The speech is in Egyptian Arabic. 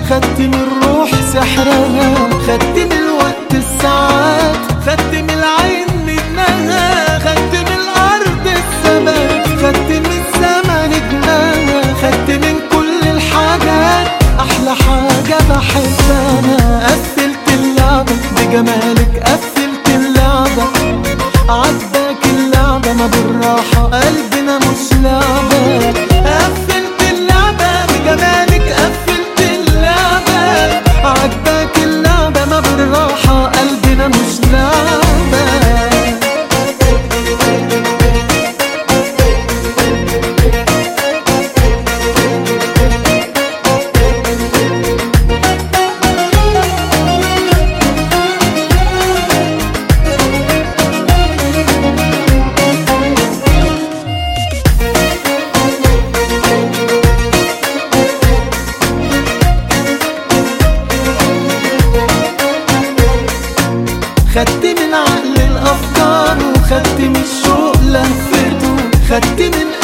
خدت من الروح سحرها خدت من الوقت الساعات خدت من العين منها خدت من الارض الثبات خدت من الزمن جناها خدت من كل الحاجات احلى حاجه بحبها قفلت اللعبه بجمالك قفلت اللعبه عجبك اللعبه ما بالراحه قلبنا مش لعبه قفلت اللعبه بجمالك قفلت اللعبه عجبك اللعبه ما بالراحه قلبنا مش لعبه خدت من عقل الافكار وخدت من الشوق لهفته خدت من